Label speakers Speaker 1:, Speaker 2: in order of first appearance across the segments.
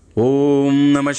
Speaker 1: ஓம் நம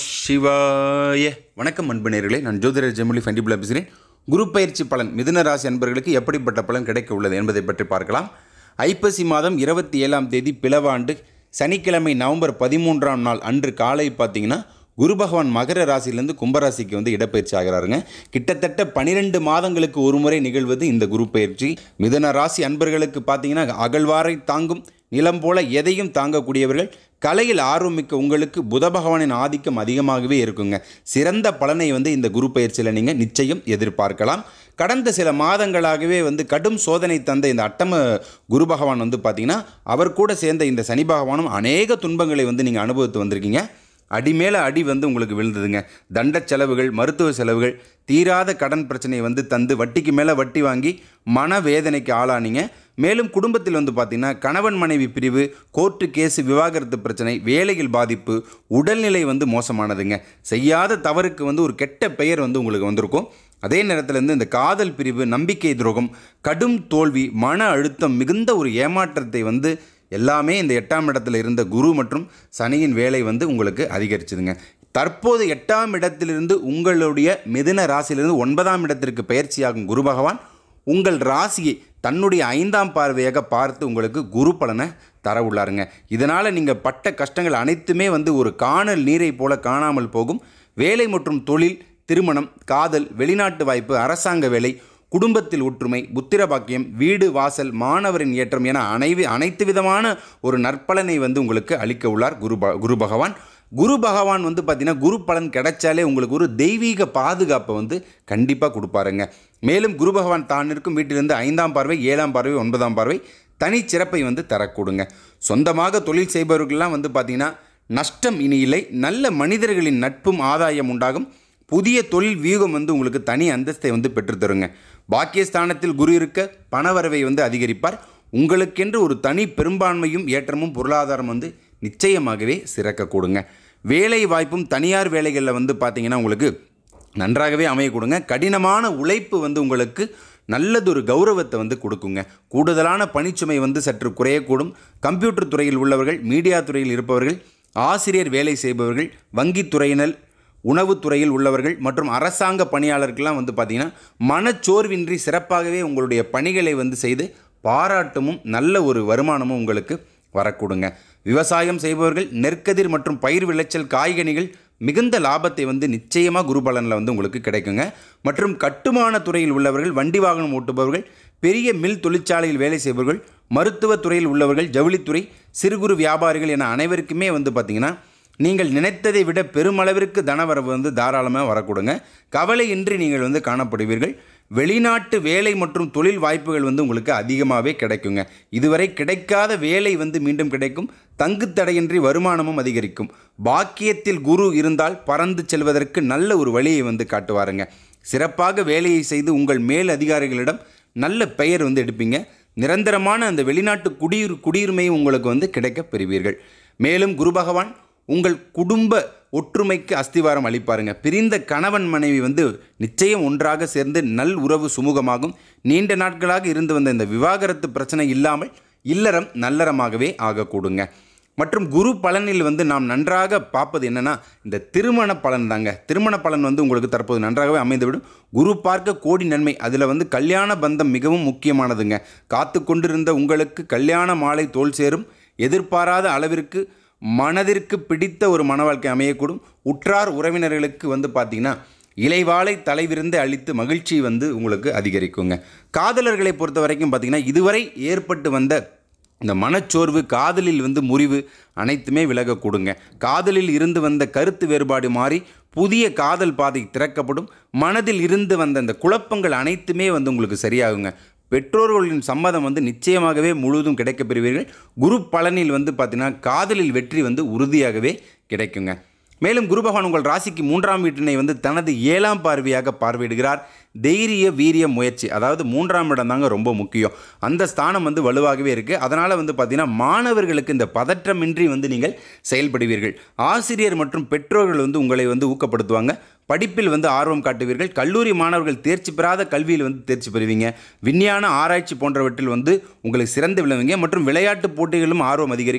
Speaker 1: சிவாய வணக்கம் அன்பு நேயர்களே நான் ஜோதிடர் ஜெமிலி ஃபண்டிபுலா பேசுகிறேன் குரு பயிற்சி பலன் மிதுன ராசி அன்பர்களுக்கு எப்படிப்பட்ட பலன் கிடைக்க உள்ளது என்பதை பற்றி பார்க்கலாம் ஐப்பசி மாதம் இருபத்தி ஏழாம் தேதி பிளவாண்டு சனிக்கிழமை நவம்பர் பதிமூன்றாம் நாள் அன்று காலை பார்த்தீங்கன்னா குரு பகவான் மகர ராசியிலேருந்து கும்பராசிக்கு வந்து இடப்பெயர்ச்சி ஆகிறாருங்க கிட்டத்தட்ட பனிரெண்டு மாதங்களுக்கு ஒரு முறை நிகழ்வது இந்த குரு பயிற்சி மிதன ராசி அன்பர்களுக்கு பார்த்தீங்கன்னா அகழ்வாரை தாங்கும் நிலம் போல எதையும் தாங்கக்கூடியவர்கள் கலையில் ஆர்வமிக்க உங்களுக்கு புத பகவானின் ஆதிக்கம் அதிகமாகவே இருக்குங்க சிறந்த பலனை வந்து இந்த குரு பயிற்சியில் நீங்கள் நிச்சயம் எதிர்பார்க்கலாம் கடந்த சில மாதங்களாகவே வந்து கடும் சோதனை தந்த இந்த அட்டம குரு பகவான் வந்து பார்த்தீங்கன்னா அவர் கூட சேர்ந்த இந்த சனி பகவானும் அநேக துன்பங்களை வந்து நீங்கள் அனுபவித்து வந்திருக்கீங்க அடி மேலே அடி வந்து உங்களுக்கு விழுந்ததுங்க தண்ட செலவுகள் மருத்துவ செலவுகள் தீராத கடன் பிரச்சனையை வந்து தந்து வட்டிக்கு மேலே வட்டி வாங்கி மனவேதனைக்கு ஆளானீங்க மேலும் குடும்பத்தில் வந்து பார்த்திங்கன்னா கணவன் மனைவி பிரிவு கோர்ட்டு கேஸு விவாகரத்து பிரச்சனை வேலையில் பாதிப்பு உடல்நிலை வந்து மோசமானதுங்க செய்யாத தவறுக்கு வந்து ஒரு கெட்ட பெயர் வந்து உங்களுக்கு வந்திருக்கும் அதே நேரத்தில் இருந்து இந்த காதல் பிரிவு நம்பிக்கை துரோகம் கடும் தோல்வி மன அழுத்தம் மிகுந்த ஒரு ஏமாற்றத்தை வந்து எல்லாமே இந்த எட்டாம் இடத்துல இருந்த குரு மற்றும் சனியின் வேலை வந்து உங்களுக்கு அதிகரிச்சுதுங்க தற்போது எட்டாம் இடத்திலிருந்து உங்களுடைய மிதுன ராசியிலிருந்து ஒன்பதாம் இடத்திற்கு பயிற்சியாகும் குரு பகவான் உங்கள் ராசியை தன்னுடைய ஐந்தாம் பார்வையாக பார்த்து உங்களுக்கு குரு பலனை தர உள்ளாருங்க இதனால் நீங்கள் பட்ட கஷ்டங்கள் அனைத்துமே வந்து ஒரு காணல் நீரை போல காணாமல் போகும் வேலை மற்றும் தொழில் திருமணம் காதல் வெளிநாட்டு வாய்ப்பு அரசாங்க வேலை குடும்பத்தில் ஒற்றுமை புத்திர பாக்கியம் வீடு வாசல் மாணவரின் ஏற்றம் என அனைவி அனைத்து விதமான ஒரு நற்பலனை வந்து உங்களுக்கு அளிக்க உள்ளார் குரு ப குரு பகவான் குரு பகவான் வந்து பார்த்தீங்கன்னா குரு பலன் கிடைச்சாலே உங்களுக்கு ஒரு தெய்வீக பாதுகாப்பை வந்து கண்டிப்பாக கொடுப்பாருங்க மேலும் குரு பகவான் தான் இருக்கும் வீட்டிலிருந்து ஐந்தாம் பார்வை ஏழாம் பார்வை ஒன்பதாம் பார்வை தனிச்சிறப்பை வந்து தரக்கூடுங்க சொந்தமாக தொழில் செய்பவர்கள்லாம் வந்து பார்த்தீங்கன்னா நஷ்டம் இனி இல்லை நல்ல மனிதர்களின் நட்பும் ஆதாயம் உண்டாகும் புதிய தொழில் வியூகம் வந்து உங்களுக்கு தனி அந்தஸ்தை வந்து பெற்றுத்தருங்க பாக்கியஸ்தானத்தில் குரு இருக்க பணவரவை வந்து அதிகரிப்பார் உங்களுக்கென்று ஒரு தனி பெரும்பான்மையும் ஏற்றமும் பொருளாதாரம் வந்து நிச்சயமாகவே சிறக்கக்கூடுங்க வேலை வாய்ப்பும் தனியார் வேலைகளில் வந்து பார்த்தீங்கன்னா உங்களுக்கு நன்றாகவே அமைய கொடுங்க கடினமான உழைப்பு வந்து உங்களுக்கு நல்லதொரு கௌரவத்தை வந்து கொடுக்குங்க கூடுதலான பணிச்சுமை வந்து சற்று குறையக்கூடும் கம்ப்யூட்டர் துறையில் உள்ளவர்கள் மீடியா துறையில் இருப்பவர்கள் ஆசிரியர் வேலை செய்பவர்கள் வங்கித்துறையினர் உணவுத்துறையில் உள்ளவர்கள் மற்றும் அரசாங்க பணியாளர்கள்லாம் வந்து பார்த்திங்கன்னா மனச்சோர்வின்றி சிறப்பாகவே உங்களுடைய பணிகளை வந்து செய்து பாராட்டமும் நல்ல ஒரு வருமானமும் உங்களுக்கு வரக்கூடுங்க விவசாயம் செய்பவர்கள் நெற்கதிர் மற்றும் பயிர் விளைச்சல் காய்கனிகள் மிகுந்த லாபத்தை வந்து நிச்சயமாக குரு பலனில் வந்து உங்களுக்கு கிடைக்குங்க மற்றும் கட்டுமான துறையில் உள்ளவர்கள் வண்டி வாகனம் ஓட்டுபவர்கள் பெரிய மில் தொழிற்சாலையில் வேலை செய்பவர்கள் மருத்துவத் துறையில் உள்ளவர்கள் ஜவுளித்துறை சிறு குறு வியாபாரிகள் என அனைவருக்குமே வந்து பார்த்திங்கன்னா நீங்கள் நினைத்ததை விட பெருமளவிற்கு தனவரவு வந்து தாராளமாக வரக்கூடுங்க கவலையின்றி நீங்கள் வந்து காணப்படுவீர்கள் வெளிநாட்டு வேலை மற்றும் தொழில் வாய்ப்புகள் வந்து உங்களுக்கு அதிகமாகவே கிடைக்குங்க இதுவரை கிடைக்காத வேலை வந்து மீண்டும் கிடைக்கும் தங்குத்தடையின்றி வருமானமும் அதிகரிக்கும் பாக்கியத்தில் குரு இருந்தால் பறந்து செல்வதற்கு நல்ல ஒரு வழியை வந்து காட்டுவாருங்க சிறப்பாக வேலையை செய்து உங்கள் மேல் அதிகாரிகளிடம் நல்ல பெயர் வந்து எடுப்பீங்க நிரந்தரமான அந்த வெளிநாட்டு குடியுர் குடியுரிமையும் உங்களுக்கு வந்து கிடைக்கப் பெறுவீர்கள் மேலும் குரு பகவான் உங்கள் குடும்ப ஒற்றுமைக்கு அஸ்திவாரம் அளிப்பாருங்க பிரிந்த கணவன் மனைவி வந்து நிச்சயம் ஒன்றாக சேர்ந்து நல் உறவு சுமூகமாகும் நீண்ட நாட்களாக இருந்து வந்த இந்த விவாகரத்து பிரச்சனை இல்லாமல் இல்லறம் நல்லறமாகவே ஆகக்கூடுங்க மற்றும் குரு பலனில் வந்து நாம் நன்றாக பார்ப்பது என்னன்னா இந்த திருமண பலன் தாங்க திருமண பலன் வந்து உங்களுக்கு தற்போது நன்றாகவே அமைந்துவிடும் குரு பார்க்க கோடி நன்மை அதில் வந்து கல்யாண பந்தம் மிகவும் முக்கியமானதுங்க காத்து கொண்டிருந்த உங்களுக்கு கல்யாண மாலை தோல் சேரும் எதிர்பாராத அளவிற்கு மனதிற்கு பிடித்த ஒரு மன வாழ்க்கை அமையக்கூடும் உற்றார் உறவினர்களுக்கு வந்து பார்த்திங்கன்னா இலைவாளை தலைவிருந்து அளித்து மகிழ்ச்சி வந்து உங்களுக்கு அதிகரிக்குங்க காதலர்களை பொறுத்த வரைக்கும் பார்த்திங்கன்னா இதுவரை ஏற்பட்டு வந்த இந்த மனச்சோர்வு காதலில் வந்து முறிவு அனைத்துமே விலகக்கூடுங்க காதலில் இருந்து வந்த கருத்து வேறுபாடு மாறி புதிய காதல் பாதை திறக்கப்படும் மனதில் இருந்து வந்த அந்த குழப்பங்கள் அனைத்துமே வந்து உங்களுக்கு சரியாகுங்க பெற்றோர்களின் சம்மதம் வந்து நிச்சயமாகவே முழுவதும் கிடைக்கப் பெறுவீர்கள் குரு பலனில் வந்து பார்த்தீங்கன்னா காதலில் வெற்றி வந்து உறுதியாகவே கிடைக்குங்க மேலும் குரு பகவான் உங்கள் ராசிக்கு மூன்றாம் வீட்டினை வந்து தனது ஏழாம் பார்வையாக பார்வையிடுகிறார் தைரிய வீரிய முயற்சி அதாவது மூன்றாம் இடம் தாங்க ரொம்ப முக்கியம் அந்த ஸ்தானம் வந்து வலுவாகவே இருக்குது அதனால் வந்து பார்த்திங்கன்னா மாணவர்களுக்கு இந்த பதற்றமின்றி வந்து நீங்கள் செயல்படுவீர்கள் ஆசிரியர் மற்றும் பெற்றோர்கள் வந்து உங்களை வந்து ஊக்கப்படுத்துவாங்க படிப்பில் வந்து ஆர்வம் காட்டுவீர்கள் கல்லூரி மாணவர்கள் தேர்ச்சி பெறாத கல்வியில் வந்து தேர்ச்சி பெறுவீங்க விஞ்ஞான ஆராய்ச்சி போன்றவற்றில் வந்து உங்களுக்கு சிறந்து விளங்குவீங்க மற்றும் விளையாட்டு போட்டிகளிலும் ஆர்வம் அதிகரிக்கும்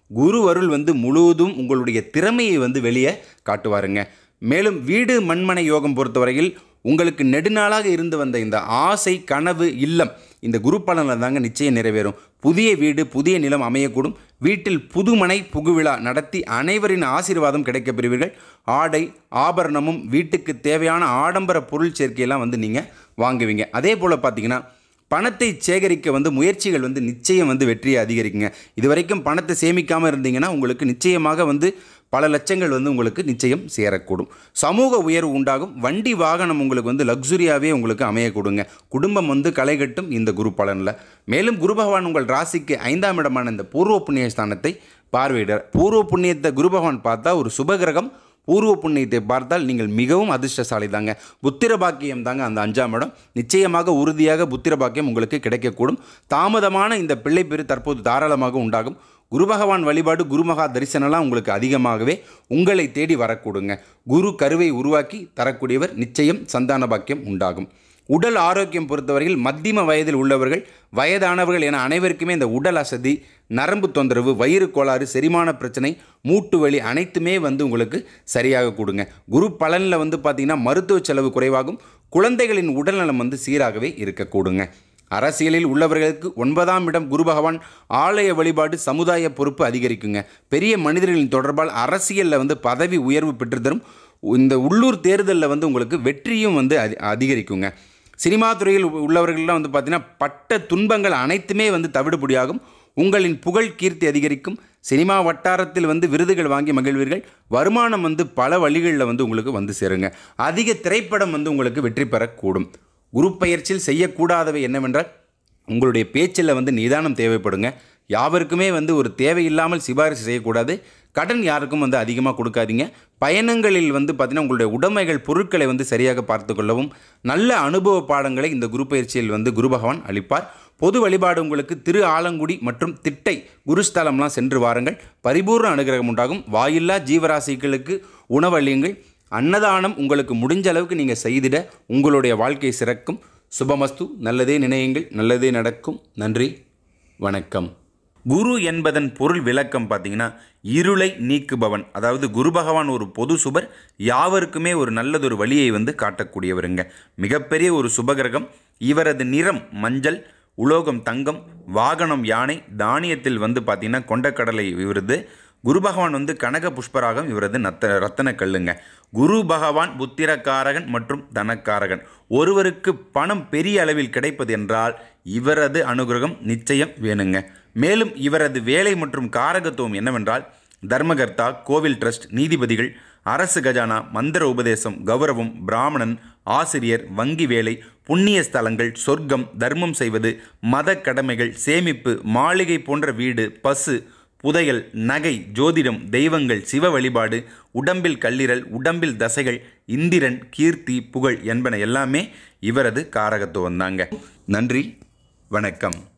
Speaker 1: குரு அருள் வந்து முழுவதும் உங்களுடைய திறமையை வந்து வெளியே காட்டுவாருங்க மேலும் வீடு மண்மனை யோகம் பொறுத்தவரையில் உங்களுக்கு நெடுநாளாக இருந்து வந்த இந்த ஆசை கனவு இல்லம் இந்த குரு பலனில் தாங்க நிச்சயம் நிறைவேறும் புதிய வீடு புதிய நிலம் அமையக்கூடும் வீட்டில் புதுமனை புகுவிழா நடத்தி அனைவரின் ஆசீர்வாதம் கிடைக்கப் பெறுவீர்கள் ஆடை ஆபரணமும் வீட்டுக்கு தேவையான ஆடம்பர பொருள் சேர்க்கையெல்லாம் வந்து நீங்கள் வாங்குவீங்க அதே போல் பார்த்தீங்கன்னா பணத்தை சேகரிக்க வந்து முயற்சிகள் வந்து நிச்சயம் வந்து வெற்றியை அதிகரிக்குங்க இது வரைக்கும் பணத்தை சேமிக்காமல் இருந்தீங்கன்னா உங்களுக்கு நிச்சயமாக வந்து பல லட்சங்கள் வந்து உங்களுக்கு நிச்சயம் சேரக்கூடும் சமூக உயர்வு உண்டாகும் வண்டி வாகனம் உங்களுக்கு வந்து லக்ஸுரியாகவே உங்களுக்கு அமையக்கூடுங்க குடும்பம் வந்து களைகட்டும் இந்த குரு பலனில் மேலும் குரு பகவான் உங்கள் ராசிக்கு ஐந்தாம் இடமான இந்த பூர்வ புண்ணிய ஸ்தானத்தை பார்வையிடார் பூர்வ புண்ணியத்தை குரு பகவான் பார்த்தா ஒரு சுபகிரகம் பூர்வ புண்ணியத்தை பார்த்தால் நீங்கள் மிகவும் அதிர்ஷ்டசாலி தாங்க புத்திர பாக்கியம் தாங்க அந்த அஞ்சாம் இடம் நிச்சயமாக உறுதியாக புத்திர பாக்கியம் உங்களுக்கு கிடைக்கக்கூடும் தாமதமான இந்த பிள்ளை பெரு தற்போது தாராளமாக உண்டாகும் குரு பகவான் வழிபாடு குருமகா தரிசனம்லாம் உங்களுக்கு அதிகமாகவே உங்களை தேடி வரக்கூடுங்க குரு கருவை உருவாக்கி தரக்கூடியவர் நிச்சயம் சந்தான பாக்கியம் உண்டாகும் உடல் ஆரோக்கியம் பொறுத்தவரையில் மத்தியம வயதில் உள்ளவர்கள் வயதானவர்கள் என அனைவருக்குமே இந்த உடல் அசதி நரம்பு தொந்தரவு வயிறு கோளாறு செரிமான பிரச்சனை மூட்டு வலி அனைத்துமே வந்து உங்களுக்கு சரியாக கொடுங்க குரு பலனில் வந்து பார்த்திங்கன்னா மருத்துவ செலவு குறைவாகும் குழந்தைகளின் உடல்நலம் வந்து சீராகவே இருக்கக்கூடுங்க அரசியலில் உள்ளவர்களுக்கு ஒன்பதாம் இடம் குரு பகவான் ஆலய வழிபாடு சமுதாய பொறுப்பு அதிகரிக்குங்க பெரிய மனிதர்களின் தொடர்பால் அரசியலில் வந்து பதவி உயர்வு பெற்றுத்தரும் இந்த உள்ளூர் தேர்தலில் வந்து உங்களுக்கு வெற்றியும் வந்து அதி அதிகரிக்குங்க சினிமா துறையில் உள்ளவர்கள்லாம் வந்து பார்த்தீங்கன்னா பட்ட துன்பங்கள் அனைத்துமே வந்து தவிடுபடியாகும் உங்களின் புகழ் கீர்த்தி அதிகரிக்கும் சினிமா வட்டாரத்தில் வந்து விருதுகள் வாங்கி மகிழ்வீர்கள் வருமானம் வந்து பல வழிகளில் வந்து உங்களுக்கு வந்து சேருங்க அதிக திரைப்படம் வந்து உங்களுக்கு வெற்றி பெறக்கூடும் குரு பயிற்சியில் செய்யக்கூடாதவை என்னவென்றால் உங்களுடைய பேச்சில் வந்து நிதானம் தேவைப்படுங்க யாவருக்குமே வந்து ஒரு தேவையில்லாமல் சிபாரிசு செய்யக்கூடாது கடன் யாருக்கும் வந்து அதிகமாக கொடுக்காதீங்க பயணங்களில் வந்து பார்த்திங்கன்னா உங்களுடைய உடைமைகள் பொருட்களை வந்து சரியாக பார்த்து கொள்ளவும் நல்ல அனுபவ பாடங்களை இந்த குரு பயிற்சியில் வந்து குரு பகவான் அளிப்பார் பொது வழிபாடு உங்களுக்கு திரு ஆலங்குடி மற்றும் திட்டை குருஸ்தலம்லாம் சென்று வாருங்கள் பரிபூர்ண அனுகிரகம் உண்டாகும் வாயில்லா ஜீவராசிகளுக்கு உணவளியுங்கள் அன்னதானம் உங்களுக்கு முடிஞ்ச அளவுக்கு நீங்கள் செய்திட உங்களுடைய வாழ்க்கை சிறக்கும் சுபமஸ்து நல்லதே நினையுங்கள் நல்லதே நடக்கும் நன்றி வணக்கம் குரு என்பதன் பொருள் விளக்கம் பார்த்தீங்கன்னா இருளை நீக்குபவன் அதாவது குரு பகவான் ஒரு பொது சுபர் யாவருக்குமே ஒரு நல்லதொரு வழியை வந்து காட்டக்கூடியவருங்க மிகப்பெரிய ஒரு சுபகிரகம் இவரது நிறம் மஞ்சள் உலோகம் தங்கம் வாகனம் யானை தானியத்தில் வந்து பார்த்தீங்கன்னா கொண்டக்கடலை இவரது குரு பகவான் வந்து கனக புஷ்பராகம் இவரது நத்த ரத்தன கல்லுங்க குரு பகவான் புத்திரக்காரகன் மற்றும் தனக்காரகன் ஒருவருக்கு பணம் பெரிய அளவில் கிடைப்பது என்றால் இவரது அனுகிரகம் நிச்சயம் வேணுங்க மேலும் இவரது வேலை மற்றும் காரகத்துவம் என்னவென்றால் தர்மகர்த்தா கோவில் ட்ரஸ்ட் நீதிபதிகள் அரசு கஜானா மந்திர உபதேசம் கௌரவம் பிராமணன் ஆசிரியர் வங்கி வேலை புண்ணிய ஸ்தலங்கள் சொர்க்கம் தர்மம் செய்வது மத கடமைகள் சேமிப்பு மாளிகை போன்ற வீடு பசு புதையல் நகை ஜோதிடம் தெய்வங்கள் சிவ வழிபாடு உடம்பில் கல்லீரல் உடம்பில் தசைகள் இந்திரன் கீர்த்தி புகழ் என்பன எல்லாமே இவரது காரகத்துவம் தாங்க நன்றி வணக்கம்